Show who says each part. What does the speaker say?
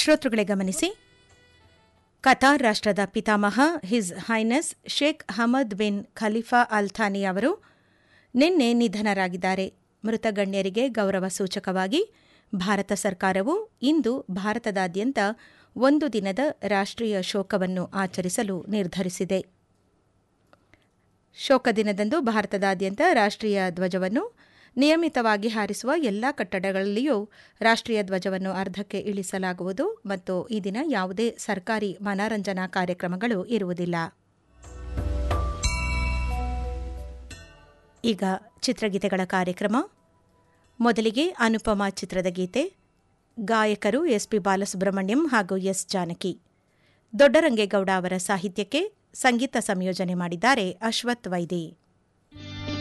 Speaker 1: ಶ್ರೋತೃಗಳೇ ಗಮನಿಸಿ ಕತಾರ್ ರಾಷ್ಟ್ರದ ಪಿತಾಮಹ his highness Sheikh Hamad bin Khalifa al Thani ಅವರು ನಿನ್ನೆ ನಿಧನರಾಗಿದ್ದಾರೆ ಮೃತ ಗಣ್ಯರಿಗೆ ಗೌರವ ಸೂಚಕವಾಗಿ ಭಾರತ ಸರ್ಕಾರವು ಇಂದು ಭಾರತದಾದ್ಯಂತ ಒಂದು ದಿನದ ರಾಷ್ಟ್ರೀಯ ಶೋಕವನ್ನು ಆಚರಿಸಲು ನಿರ್ಧರಿಸಿದೆ ಶೋಕ ದಿನದಂದು ಭಾರತದಾದ್ಯಂತ ರಾಷ್ಟ್ರೀಯ ಧ್ವಜವನ್ನು ನಿಯಮಿತವಾಗಿ ಹಾರಿಸುವ ಎಲ್ಲಾ ಕಟ್ಟಡಗಳಲ್ಲಿಯೂ ರಾಷ್ಟ್ರೀಯ ಧ್ವಜವನ್ನು ಅರ್ಧಕ್ಕೆ ಇಳಿಸಲಾಗುವುದು ಮತ್ತು ಈ ದಿನ ಯಾವುದೇ ಸರ್ಕಾರಿ ಮನರಂಜನಾ ಕಾರ್ಯಕ್ರಮಗಳು ಇರುವುದಿಲ್ಲ ಈಗ ಚಿತ್ರಗೀತೆಗಳ ಕಾರ್ಯಕ್ರಮ ಮೊದಲಿಗೆ ಅನುಪಮ ಚಿತ್ರದ ಗೀತೆ ಗಾಯಕರು ಎಸ್ಪಿ ಬಾಲಸುಬ್ರಹ್ಮಣ್ಯಂ ಹಾಗೂ ಎಸ್ ಜಾನಕಿ ದೊಡ್ಡರಂಗೇಗೌಡ ಅವರ ಸಾಹಿತ್ಯಕ್ಕೆ ಸಂಗೀತ ಸಂಯೋಜನೆ ಮಾಡಿದ್ದಾರೆ ಅಶ್ವಥ್ ವೈದಿ